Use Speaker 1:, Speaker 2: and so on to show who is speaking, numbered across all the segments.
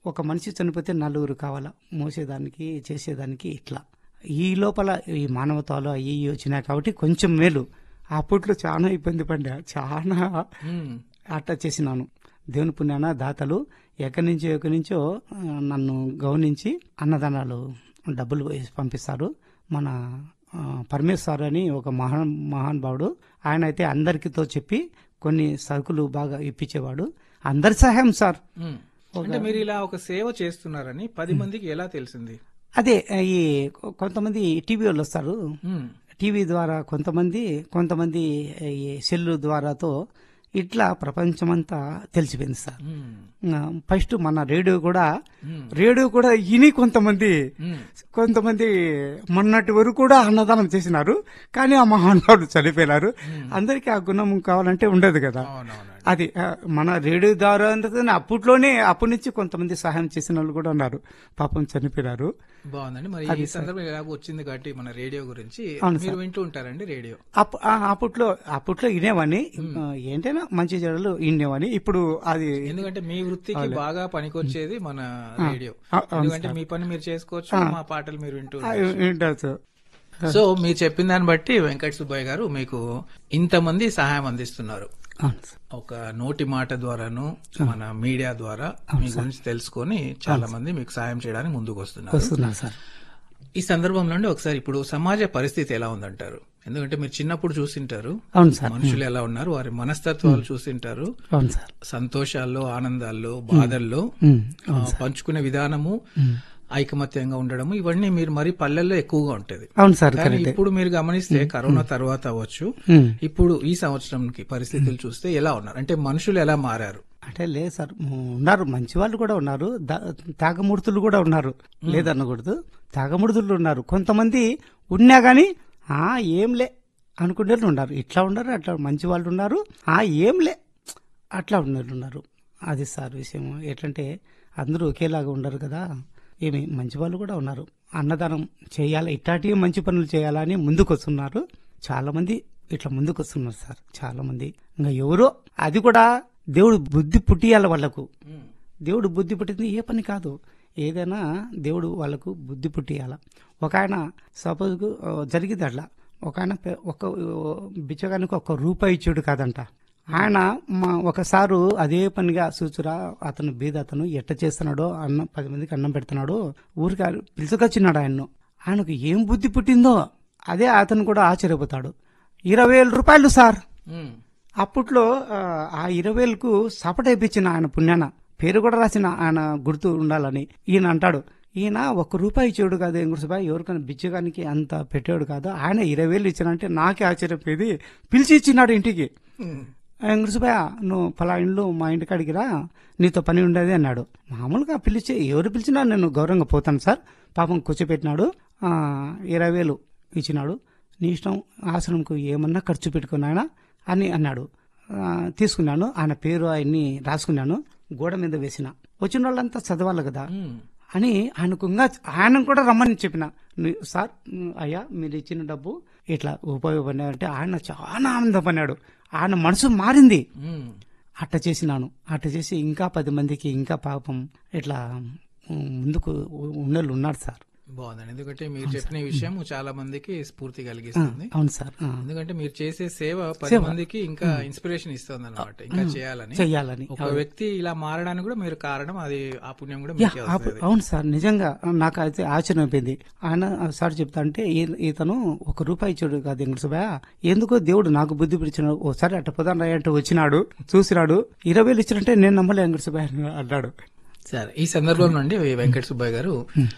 Speaker 1: ఒక మనిషి చనిపోతే నలుగురు కావాలా మోసేదానికి చేసేదానికి ఇట్లా ఈ లోపల ఈ మానవతాలు అవి ఇవి వచ్చినాయి కాబట్టి కొంచెం మేలు అప్పట్లో చాలా ఇబ్బంది పడ్డా చాలా
Speaker 2: ఉమ్,
Speaker 1: అట్లా చేసినాను దేవుని పుణ్యాన దాతలు ఎక్కడి నుంచో ఎక్కడి నుంచో ఆ, నన్ను గౌనించి అన్నదానాలు డబ్బులు వేసి పంపిస్తారు మన ఆ, పరమేశ్వర్ అని ఒక మహాన్ మహానుభావుడు ఆయన అయితే అందరికితో చెప్పి కొన్ని సరుకులు బాగా ఇప్పించేవాడు అందరి సహాయం సార్
Speaker 2: ఉమ్. అంటే మీరు ఇలా ఒక సేవ చేస్తున్నారని పది మందికి ఎలా తెలిసింది
Speaker 1: అదే ఈ కొంతమంది టీవీ వాళ్ళు వస్తారు
Speaker 2: ఉమ్,
Speaker 1: టీవీ ద్వారా కొంతమంది కొంతమంది ఈ సెల్లు ద్వారాతో ఇట్లా ప్రపంచమంతా తెలిసిపోయింది సార్
Speaker 2: ఉమ్,
Speaker 1: ఆ, ఫస్ట్ మన రేడియో కూడా
Speaker 2: ఉమ్,
Speaker 1: రేడియో కూడా ఇని కొంతమంది
Speaker 2: ఉమ్.
Speaker 1: కొంతమంది మొన్నటి వరకు కూడా అన్నదానం చేసినారు కానీ ఆ మహానుభావుడు చనిపోయినారు అందరికీ ఆ గుణం కావాలంటే ఉండదు కదా
Speaker 2: అవునవునండి
Speaker 1: అది ఆ, మన రేడియో ద్వారా అంతనే అప్పట్లోనే అప్పటి నుంచి కొంతమంది సహాయం చేసిన వాళ్ళు కూడా ఉన్నారు పాపం చనిపోయినారు
Speaker 2: బాగుందండి మరి ఈ సందర్భం ఎలాగో వచ్చింది కాబట్టి మన రేడియో గురించి
Speaker 1: అవును
Speaker 2: మీరు వింటూ ఉంటారండి రేడియో
Speaker 1: అప్- ఆ, అప్పట్లో అప్పట్లో వినేవాని ఆ, ఏంటైనా మంచి చెడులు వినేవాని ఇప్పుడు అది
Speaker 2: ఎందుకంటే మీ వృత్తికి బాగా పనికొచ్చేది మన రేడియో
Speaker 1: ఆ, అవును
Speaker 2: ఎందుకంటే మీ పని మీరు చేసుకోవచ్చు మా పాటలు మీరు వింటూ
Speaker 1: ఆ, వింటారు
Speaker 2: సో మీరు చెప్పిన దాన్ని బట్టి వెంకట సుబ్బయ్య గారు మీకు ఇంతమంది సహాయం అందిస్తున్నారు
Speaker 1: అవును సార్
Speaker 2: ఒక నోటి మాట ద్వారాను మన మీడియా ద్వారా మీ గురించి తెలుసుకొని చాలా మంది మీకు సహాయం చేయడానికి ముందుకు వస్తున్నారు
Speaker 1: వస్తున్నారు సార్
Speaker 2: ఈ సందర్భంలో అండి ఒకసారి ఇప్పుడు సమాజ పరిస్థితి ఎలా ఉందంటారు ఎందుకంటే మీరు చిన్నప్పుడు చూసింటారు
Speaker 1: అవును సార్
Speaker 2: మనుషులు ఎలా ఉన్నారు వారి మనస్తత్వాలు చూసింటారు
Speaker 1: అవును సార్
Speaker 2: సంతోషాల్లో ఆనందాల్లో బాధల్లో
Speaker 1: ఉమ్,
Speaker 2: ఆ, పంచుకునే విధానము ఐకమత్యంగా ఉండడము ఇవన్నీ మీరు మరి పల్లెల్లో ఎక్కువగా ఉంటది
Speaker 1: అవును సార్
Speaker 2: కానీ
Speaker 1: కరెక్ట్
Speaker 2: ఇప్పుడు మీరు గమనిస్తే కరోనా తర్వాత అవ్వచ్చు
Speaker 1: ఉమ్.
Speaker 2: ఇప్పుడు ఈ సంవత్సరంకి పరిస్థితులు చూస్తే ఎలా ఉన్నారు అంటే మనుషులు ఎలా మారారు
Speaker 1: అంటే లేదు సార్ ఉన్నారు మంచి వాళ్ళు కూడా ఉన్నారు దా- తాగమూర్తులు కూడా ఉన్నారు లేదనకూడదు తాగమూర్తులు ఉన్నారు కొంతమంది ఉన్నా గాని ఆ ఏంలే అనుకునే వాళ్ళు ఉన్నారు ఇట్లా ఉన్నారు అట్లా మంచి వాళ్ళు ఉన్నారు ఆ ఏంలే అట్లా ఉన్నట్లు ఉన్నారు అది సార్ విషయం ఎట్లంటే అందరూ ఒకేలాగా ఉండరు కదా ఏమి మంచి వాళ్ళు కూడా ఉన్నారు అన్నదానం చేయాలి ఇట్లాంటివి మంచి పనులు చేయాలని ముందుకు వస్తున్నారు చాలా మంది ఇట్లా ముందుకు వస్తున్నారు సార్ చాలా మంది ఇంకా ఎవరో అది కూడా దేవుడు బుద్ధి పుట్టియాలి వాళ్ళకు దేవుడు బుద్ధి పుట్టింది ఏ పని కాదు ఏదైనా దేవుడు వాళ్ళకు బుద్ధి పుట్టియాల ఒక ఆయన సపోజ్ జరిగింది అట్లా ఒక ఆయన పె- ఒక బిచ్చగానికి ఒక రూపాయి ఇచ్చాడు కాదంట ఆయన మా ఒకసారు అదే పనిగా చూచురా అతను బీద అతను ఎట్ట చేస్తున్నాడో అన్నం పది మందికి అన్నం పెడుతున్నాడో ఊరికి ఆ- పిలుచుకొచ్చినాడు ఆయన్ను ఆయనకు ఏం బుద్ధి పుట్టిందో అదే అతను కూడా ఆశ్చర్యపోతాడు ఇరవై వేల రూపాయలు సార్
Speaker 2: ఉమ్,
Speaker 1: అప్పట్లో ఆ, ఆ ఇరవై వేలకు సపట వేయించిన ఆయన పుణ్యాన పేరు కూడా రాసిన ఆయన గుర్తు ఉండాలని ఈయన అంటాడు ఈయన ఒక్క రూపాయి ఇచ్చాడు కాదు వెంకటసుబాయ్ ఎవరికైనా బిచ్చగానికి అంత పెట్టాడు కాదు ఆయన ఇరవై వేలు ఇచ్చానంటే నాకే ఆశ్చర్యపోయేది పిలిచి ఇచ్చినాడు ఇంటికి
Speaker 2: ఉమ్,
Speaker 1: వెంకటసుబాయ నువ్వు పలా ఇండ్లు మా ఇంటికాడికి రా నీతో పని ఉండేది అన్నాడు మామూలుగా పిలిచి ఎవరు పిలిచినా నేను గౌరవంగా పోతాను సార్ పాపం కూర్చోపెట్టినాడు ఆ, ఇరవై వేలు ఇచ్చినాడు నీ ఇష్టం ఆశ్రమంకు ఏమన్నా ఖర్చు పెట్టుకున్నాయన అని అన్నాడు ఆ, తీసుకున్నాను ఆయన పేరు ఆయన్ని రాసుకున్నాను గోడ మీద వేసిన వచ్చిన వాళ్ళంతా చదవాలి కదా
Speaker 2: ఉమ్,
Speaker 1: అని ఆయనకు ఇంకా ఆయన కూడా రమ్మని చెప్పిన "ని- సార్ ఉమ్, అయ్యా మీరు ఇచ్చిన డబ్బు ఇట్లా ఉపయోగపడినా అంటే ఆయన చాలా ఆనందపడినాడు ఆయన మనసు మారింది
Speaker 2: ఉమ్.
Speaker 1: అట్ట చేసినాను అట్ట చేసి ఇంకా పది మందికి ఇంకా పాపం ఇట్లా ఉమ్, ముందుకు ఉన్నోళ్ళు ఉన్నారు సార్
Speaker 2: బాగుందండి ఎందుకంటే మీరు చెప్పిన ఈ విషయం చాలా మందికి స్ఫూర్తి కలిగిస్తుంది
Speaker 1: అవును సార్ ఆ,
Speaker 2: ఎందుకంటే మీరు చేసే సేవ పది మందికి ఇంకా ఇన్స్పిరేషన్ ఇస్తుంది అనమాట ఇంకా చేయాలని
Speaker 1: చెయ్యాలని
Speaker 2: ఒక వ్యక్తి ఇలా మారడానికి కూడా మీరు కారణం అది ఆ పుణ్యం కూడా
Speaker 1: యా,
Speaker 2: మీకే
Speaker 1: ఆ-
Speaker 2: వస్తుంది
Speaker 1: అవును సార్ నిజంగా నాకు అయితే ఆశ్చర్యం అయిపోయింది ఆయన సార్ చెప్తా అంటే ఈ- ఇతను ఒక రూపాయి ఇచ్చాడు కాదు వెంకటసుబ్బయ్య ఎందుకో దేవుడు నాకు బుద్ధి పిలిచినాడు ఓసారి అట్ట పొదాన్ రాయ అంటే వచ్చినాడు చూసినాడు ఇరవై వేలు ఇచ్చినట్టే నేను నమ్మలే వెంకటసుబ్బయ్య అని అన్నాడు
Speaker 2: సరే ఈ సందర్భం నుండి వెంకట సుబ్బయ్య గారు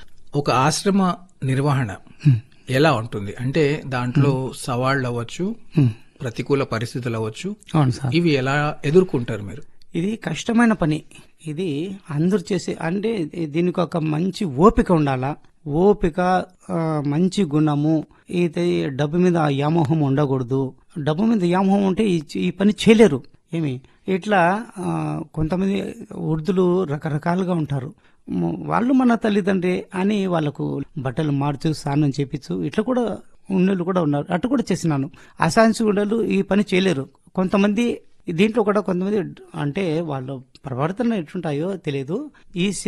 Speaker 2: ఒక ఆశ్రమ నిర్వహణ ఎలా ఉంటుంది అంటే దాంట్లో సవాళ్లు అవ్వచ్చు ప్రతికూల పరిస్థితులు అవ్వచ్చు
Speaker 1: అవును సార్
Speaker 2: ఇవి ఎలా ఎదుర్కొంటారు మీరు
Speaker 1: ఇది కష్టమైన పని ఇది అందరు చేసే అంటే దీనికి ఒక మంచి ఓపిక ఉండాలా ఓపిక ఆ, మంచి గుణము ఇది డబ్బు మీద వ్యామోహం ఉండకూడదు డబ్బు మీద వ్యామోహం ఉంటే ఈ ఈ పని చేయలేరు ఏమి ఇట్లా ఆ, కొంతమంది వృద్ధులు రకరకాలుగా ఉంటారు మ- వాళ్ళు మన తల్లిదండ్రి అని వాళ్ళకు బట్టలు మార్చు స్నానం చేపించు ఇట్లా కూడా ఉన్నోళ్ళు కూడా ఉన్నారు అటు కూడా చేసినాను అసాంసి ఉండలు ఈ పని చేయలేరు కొంతమంది దీంట్లో కూడా కొంతమంది అంటే వాళ్ళ ప్రవర్తన ఎట్లుంటాయో తెలియదు ఈ